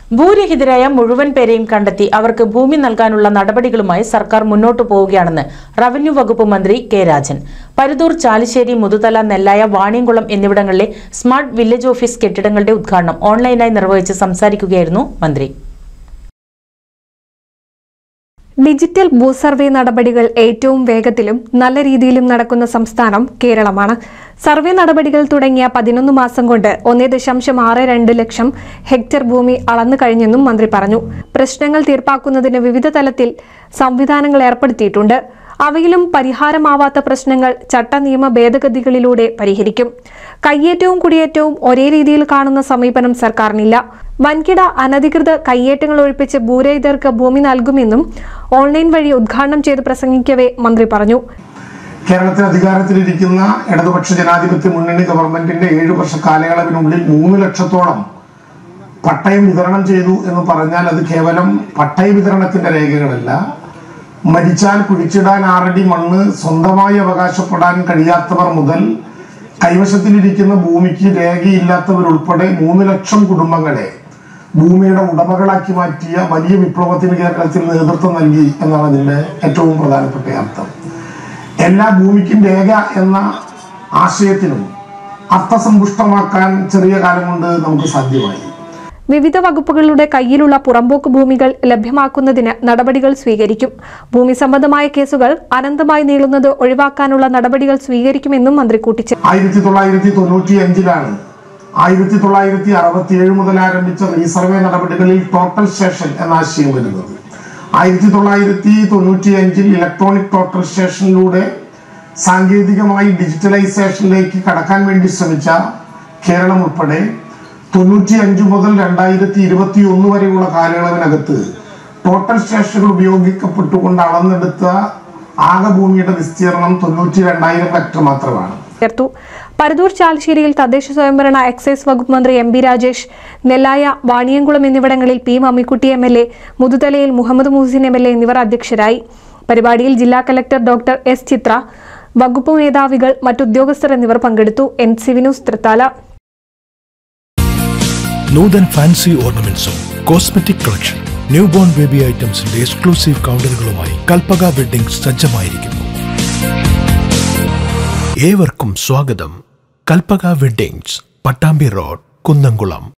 ഭൂരഹിതരായ മുഴുവൻ പേരെയും കണ്ടെത്തി അവർക്ക് ഭൂമി നൽകാനുള്ള നടപടികളുമായി സർക്കാർ മുന്നോട്ടു പോവുകയാണെന്ന് റവന്യൂ വകുപ്പ് മന്ത്രി കെ രാജൻ പരുതൂർ ചാലിശ്ശേരി മുതുതല നെല്ലായ വാണിയംകുളം എന്നിവിടങ്ങളിലെ സ്മാർട്ട് വില്ലേജ് ഓഫീസ് കെട്ടിടങ്ങളുടെ ഉദ്ഘാടനം ഓൺലൈനായി നിർവഹിച്ച് സംസാരിക്കുകയായിരുന്നു മന്ത്രി ഡിജിറ്റൽ ഭൂസർവേ നടപടികൾ ഏറ്റവും വേഗത്തിലും നല്ല രീതിയിലും നടക്കുന്ന സംസ്ഥാനം കേരളമാണ് സർവേ നടപടികൾ തുടങ്ങിയ പതിനൊന്ന് മാസം കൊണ്ട് ഒന്നേ ദശാംശം ആറ് രണ്ട് ലക്ഷം ഹെക്ടർ ഭൂമി അളന്നു കഴിഞ്ഞെന്നും മന്ത്രി പറഞ്ഞു പ്രശ്നങ്ങൾ തീർപ്പാക്കുന്നതിന് വിവിധ തലത്തിൽ സംവിധാനങ്ങൾ ഏർപ്പെടുത്തിയിട്ടുണ്ട് അവയിലും പരിഹാരമാവാത്ത പ്രശ്നങ്ങൾ ചട്ട നിയമ ഭേദഗതികളിലൂടെ പരിഹരിക്കും കയ്യേറ്റവും കുടിയേറ്റവും ഒരേ രീതിയിൽ കാണുന്ന സമീപനം സർക്കാരിനില്ല വൻകിട അനധികൃത കയ്യേറ്റങ്ങൾ ഒഴിപ്പിച്ച് ഭൂരഹിതർക്ക് ഭൂമി നൽകുമെന്നും ഓൺലൈൻ വഴി ഉദ്ഘാടനം ചെയ്ത് പ്രസംഗിക്കവേ മന്ത്രി പറഞ്ഞു കേരളത്തിൽ അധികാരത്തിലിരിക്കുന്ന ഇടതുപക്ഷ ജനാധിപത്യ മുന്നണി ഗവൺമെന്റിന്റെ ഏഴു വർഷ കാലയളവിനുള്ളിൽ മൂന്ന് ലക്ഷത്തോളം പട്ടയം വിതരണം ചെയ്തു എന്ന് പറഞ്ഞാൽ അത് കേവലം പട്ടയ വിതരണത്തിന്റെ രേഖകളല്ല മരിച്ചാൽ കുഴിച്ചിടാൻ ആറടി മണ്ണ് സ്വന്തമായി അവകാശപ്പെടാൻ കഴിയാത്തവർ മുതൽ കൈവശത്തിലിരിക്കുന്ന ഭൂമിക്ക് രേഖയില്ലാത്തവരുൾപ്പെടെ മൂന്ന് ലക്ഷം കുടുംബങ്ങളെ ഭൂമിയുടെ ഉടമകളാക്കി മാറ്റിയ വലിയ വിപ്ലവത്തിന് കേരളത്തിൽ നേതൃത്വം നൽകി എന്നാണ് അതിന്റെ ഏറ്റവും പ്രധാനപ്പെട്ട അർത്ഥം എല്ലാ ഭൂമിക്കും രേഖ എന്ന ആശയത്തിനും അർത്ഥസമ്പുഷ്ടമാക്കാൻ ചെറിയ കാലം കൊണ്ട് നമുക്ക് സാധ്യമായി വിവിധ വകുപ്പുകളുടെ കയ്യിലുള്ള പുറമ്പോക്ക് ഭൂമികൾ ലഭ്യമാക്കുന്നതിന് നടപടികൾ സ്വീകരിക്കും ഭൂമി സംബന്ധമായ കേസുകൾ അനന്തമായി നീളുന്നത് ഒഴിവാക്കാനുള്ള നടപടികൾ സ്വീകരിക്കുമെന്നും മന്ത്രി കൂട്ടിച്ചേർത്തു ആയിരത്തി തൊള്ളായിരത്തി തൊണ്ണൂറ്റി അഞ്ചിലാണ് ആയിരത്തി തൊള്ളായിരത്തി അറുപത്തി ഏഴ് മുതൽ ആരംഭിച്ച റീസർവേ നടപടികളിൽ ടോട്ടൽ സ്റ്റേഷൻ എന്ന ആശയം വരുന്നത് ആയിരത്തി തൊള്ളായിരത്തി തൊണ്ണൂറ്റി അഞ്ചിൽ ഇലക്ട്രോണിക് ടോട്ടൽ സ്റ്റേഷനിലൂടെ സാങ്കേതികമായി ഡിജിറ്റലൈസേഷനിലേക്ക് കടക്കാൻ വേണ്ടി ശ്രമിച്ച കേരളം ഉൾപ്പെടെ തൊണ്ണൂറ്റി അഞ്ച് മുതൽ രണ്ടായിരത്തി ഇരുപത്തി ഒന്ന് വരെയുള്ള കാലയളവിനകത്ത് ടോട്ടൽ സ്റ്റേഷനുകൾ ഉപയോഗിക്കപ്പെട്ടുകൊണ്ട് അളന്നെടുത്ത ആകെ ഭൂമിയുടെ വിസ്തീർണം തൊണ്ണൂറ്റി രണ്ടായിരം ഹെക്ടർ മാത്രമാണ് ചേർത്തു പരദൂർ ചാലശ്ശേരിയിൽ തദ്ദേശ സ്വയംഭരണ എക്സൈസ് വകുപ്പ് മന്ത്രി എം ബി രാജേഷ് നെല്ലായ വാണിയംകുളം എന്നിവിടങ്ങളിൽ P Mammikutty M L A മുതുതലയിൽ Muhammad Muhsin M L A എന്നിവർ അധ്യക്ഷരായി പരിപാടിയിൽ ജില്ലാ കലക്ടർ ഡോക്ടർ എസ് ചിത്ര വകുപ്പ് മേധാവികൾ മറ്റുദ്യോഗസ്ഥർ എന്നിവർ പങ്കെടുത്തു N C Vinoos Thrithala Noothan fancy ഓർണമെന്റ്സും cosmetic collection new born baby ഐറ്റംസിന്റെ എക്സ്ക്ലൂസീവ് കൗണ്ടറുകളുമായി കൽപ്പക വെഡിംഗ് സജ്ജമായിരിക്കുന്നു ഏവർക്കും സ്വാഗതം കൽപ്പക വെഡിങ്സ് പട്ടാമ്പി റോഡ് കുന്നംകുളം